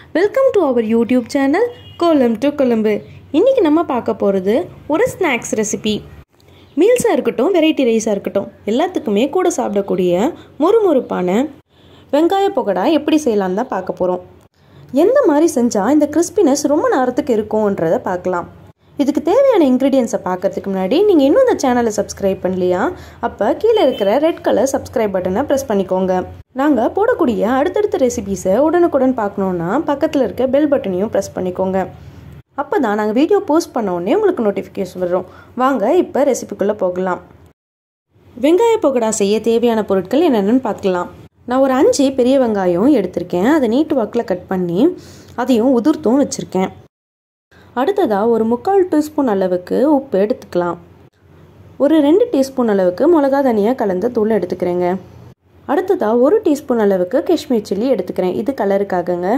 welcome to our YouTube channel Kolam to Colombo இன்றைக்கி நம்ம பார்க்க போகிறது ஒரு ஸ்நாக்ஸ் ரெசிபி மீல்ஸாக இருக்கட்டும் வெரைட்டி ரைஸாக இருக்கட்டும் எல்லாத்துக்குமே கூட சாப்பிடக்கூடிய மொறுமொறுப்பான வெங்காய பக்கோடா எப்படி செய்யலான்னு தான் பார்க்க போகிறோம் எந்த மாதிரி செஞ்சால் இந்த கிறிஸ்பினஸ் ரொம்ப நேரத்துக்கு இருக்கும்ன்றதை பார்க்கலாம் இதுக்கு தேவையான இன்க்ரீடியன்ஸை பார்க்கறதுக்கு முன்னாடி நீங்கள் இன்னும் இந்த சேனலை சப்ஸ்கிரைப் பண்ணலையா அப்போ கீழே இருக்கிற ரெட் கலர் சப்ஸ்கிரைப் பட்டனை ப்ரெஸ் பண்ணிக்கோங்க நாங்கள் போடக்கூடிய அடுத்தடுத்த ரெசிபீஸை உடனுக்குடன் பார்க்கணுன்னா பக்கத்தில் இருக்க பெல் பட்டனையும் ப்ரெஸ் பண்ணிக்கோங்க அப்போ தான் நாங்கள் வீடியோ போஸ்ட் பண்ண உடனே உங்களுக்கு நோட்டிஃபிகேஷன் வரும் வாங்க இப்போ ரெசிபிக்குள்ளே போகலாம் வெங்காய பக்கோடா செய்ய தேவையான பொருட்கள் என்னென்னு பார்க்கலாம் நான் ஒரு அஞ்சு பெரிய வெங்காயம் எடுத்திருக்கேன் அதை நீட்டு வாக்கில் கட் பண்ணி அதையும் உதிர்த்தும் வச்சுருக்கேன் அடுத்ததாக ஒரு முக்கால் டீஸ்பூன் அளவுக்கு உப்பு எடுத்துக்கலாம் ஒரு ரெண்டு டீஸ்பூன் அளவுக்கு மிளகா தனியாக கலந்த தூள் எடுத்துக்கிறேங்க அடுத்ததாக ஒரு டீஸ்பூன் அளவுக்கு காஷ்மீர் சில்லி எடுத்துக்கிறேன் இது கலருக்காகங்க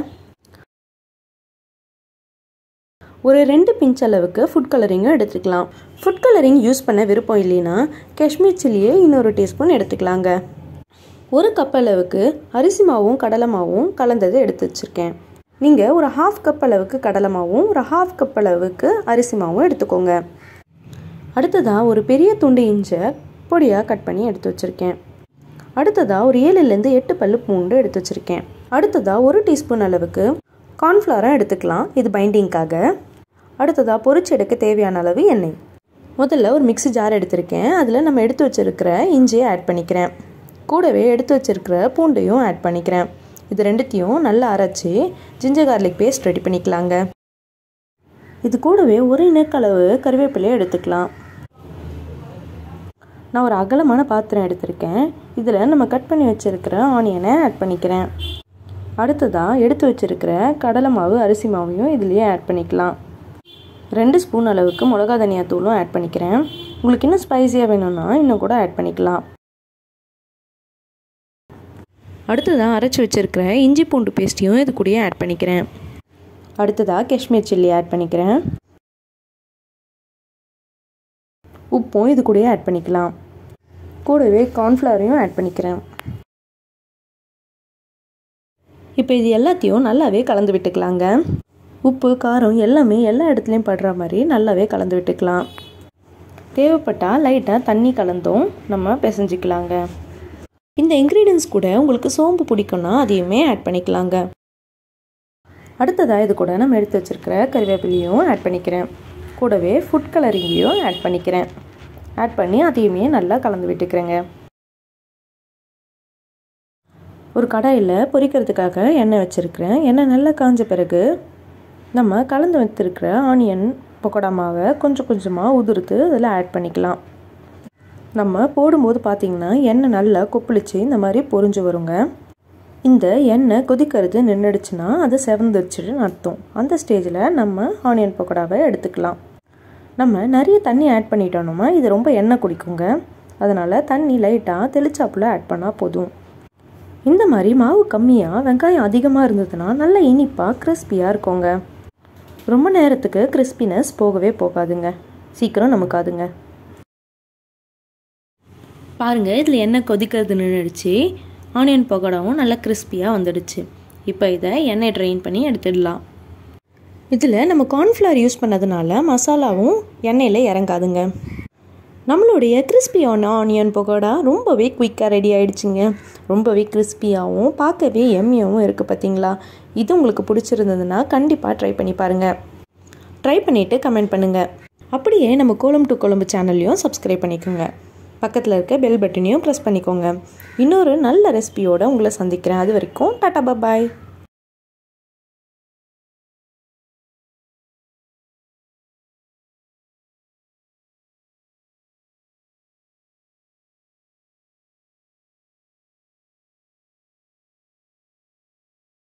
ஒரு ரெண்டு பிஞ்ச் அளவுக்கு ஃபுட் கலரிங்கும் எடுத்துக்கலாம் ஃபுட் கலரிங் யூஸ் பண்ண விருப்பம் இல்லைன்னா காஷ்மீர் சில்லியை இன்னொரு டீஸ்பூன் எடுத்துக்கலாங்க ஒரு கப் அளவுக்கு அரிசி மாவும் கடலை மாவும் கலந்தது எடுத்து வச்சுருக்கேன் நீங்கள் ஒரு ஹாஃப் கப் அளவுக்கு கடலை மாவும் ஒரு ஹாஃப் கப் அளவுக்கு அரிசி மாவும் எடுத்துக்கோங்க அடுத்ததாக ஒரு பெரிய துண்டு இஞ்சை பொடியாக கட் பண்ணி எடுத்து வச்சுருக்கேன் அடுத்ததாக ஒரு ஏழுலேருந்து எட்டு பல்லு பூண்டு எடுத்து வச்சுருக்கேன் அடுத்ததாக ஒரு டீஸ்பூன் அளவுக்கு கார்ன்ஃப்ளவரும் எடுத்துக்கலாம் இது பைண்டிங்க்காக அடுத்ததாக பொரிச்சு எடுக்க தேவையான அளவு எண்ணெய் முதல்ல ஒரு மிக்ஸி ஜார் எடுத்திருக்கேன் அதில் நம்ம எடுத்து வச்சுருக்கிற இஞ்சியை ஆட் பண்ணிக்கிறேன் கூடவே எடுத்து வச்சுருக்கிற பூண்டையும் ஆட் பண்ணிக்கிறேன் இது ரெண்டுத்தையும் நல்லா அரைச்சி ஜிஞ்சர் கார்லிக் பேஸ்ட் ரெடி பண்ணிக்கலாங்க இது கூடவே ஒரு நெக்களவு கருவேப்பிலையை எடுத்துக்கலாம் நான் ஒரு அகலமான பாத்திரம் எடுத்திருக்கேன் இதில் நம்ம கட் பண்ணி வச்சுருக்கிற ஆனியனை ஆட் பண்ணிக்கிறேன் அடுத்ததாக எடுத்து வச்சுருக்கிற கடலை மாவு அரிசி மாவையும் இதுலேயே ஆட் பண்ணிக்கலாம் ரெண்டு ஸ்பூன் அளவுக்கு மிளகா தனியா தூளும் ஆட் பண்ணிக்கிறேன் உங்களுக்கு இன்னும் ஸ்பைஸியாக வேணும்னா இன்னும் கூட ஆட் பண்ணிக்கலாம் அடுத்ததாக அரைச்சி வச்சுருக்கிற இஞ்சி பூண்டு பேஸ்ட்டையும் இது கூடயே ஆட் பண்ணிக்கிறேன் அடுத்ததாக காஷ்மீர் சில்லி ஆட் பண்ணிக்கிறேன் உப்பும் இது கூடயே ஆட் பண்ணிக்கலாம் கூடவே கார்ன்ஃப்ளவரையும் ஆட் பண்ணிக்கிறேன் இப்போ இது எல்லாத்தையும் நல்லாவே கலந்து விட்டுக்கலாங்க உப்பு காரம் எல்லாமே எல்லா இடத்துலையும் படுற மாதிரி நல்லாவே கலந்து விட்டுக்கலாம் தேவைப்பட்டால் லைட்டாக தண்ணி கலந்தும் நம்ம பிசைஞ்சிக்கலாங்க இந்த இன்க்ரீடியன்ஸ் கூட உங்களுக்கு சோம்பு பிடிக்கும்னா அதையுமே ஆட் பண்ணிக்கலாங்க அடுத்ததாக இது கூட நம்ம எடுத்து வச்சுருக்கிற கறிவேப்பிலையும் ஆட் பண்ணிக்கிறேன் கூடவே ஃபுட் கலரிங்கையும் ஆட் பண்ணிக்கிறேன் ஆட் பண்ணி அதையுமே நல்லா கலந்து விட்டுக்கிறேங்க ஒரு கடாயில் பொரிக்கிறதுக்காக எண்ணெய் வச்சுருக்கிறேன் எண்ணெய் நல்லா காஞ்ச பிறகு நம்ம கலந்து வைத்திருக்கிற ஆனியன் பக்கோடா மாவை கொஞ்சம் கொஞ்சமாக உதிர்த்து அதில் ஆட் பண்ணிக்கலாம் நம்ம போடும்போது பார்த்திங்கன்னா எண்ணெய் நல்லா கொப்பளிச்சு இந்த மாதிரி பொறிஞ்சு வருங்க இந்த எண்ணெய் கொதிக்கிறது நின்றுடுச்சுன்னா அது செவந்துருச்சுன்னு அர்த்தம் அந்த ஸ்டேஜில் நம்ம ஆனியன் பக்கோடாவை எடுத்துக்கலாம் நம்ம நிறைய தண்ணி ஆட் பண்ணிட்டோம்னா இது ரொம்ப எண்ணெய் குடிக்குங்க அதனால் தண்ணி லைட்டாக தெளிச்சாப்புல ஆட் பண்ணால் போதும் இந்த மாதிரி மாவு கம்மியாக வெங்காயம் அதிகமாக இருந்ததுன்னா நல்லா இனிப்பாக கிறிஸ்பியாக இருக்குங்க ரொம்ப நேரத்துக்கு கிறிஸ்பினஸ் போகவே போகாதுங்க சீக்கிரம் நமக்காதுங்க பாருங்கள் இதில் எண்ணெய் கொதிக்கிறது நின்றுடுச்சு ஆனியன் பக்கோடாவும் நல்லா கிறிஸ்பியாக வந்துடுச்சு இப்போ இதை எண்ணெய் ட்ரெயின் பண்ணி எடுத்துடலாம் இதில் நம்ம கார்ன்ஃப்ளவர் யூஸ் பண்ணதுனால மசாலாவும் எண்ணெயில் இறங்காதுங்க நம்மளுடைய கிறிஸ்பியான ஆனியன் பக்கோடா ரொம்பவே குயிக்காக ரெடி ஆகிடுச்சிங்க ரொம்பவே கிறிஸ்பியாகவும் பார்க்கவே எம்மியாகவும் இருக்குது பார்த்தீங்களா இது உங்களுக்கு பிடிச்சிருந்ததுன்னா கண்டிப்பாக ட்ரை பண்ணி பாருங்கள் ட்ரை பண்ணிவிட்டு கமெண்ட் பண்ணுங்கள் அப்படியே நம்ம கோலம் டு கொழம்பு சேனல்லையும் சப்ஸ்கிரைப் பண்ணிக்கோங்க பக்கத்தில் இருக்க பெல் பட்டனையும் ப்ரெஸ் பண்ணிக்கோங்க இன்னொரு நல்ல ரெசிபியோடு உங்களை சந்திக்கிறேன் அது வரைக்கும் டாட்டா பாய்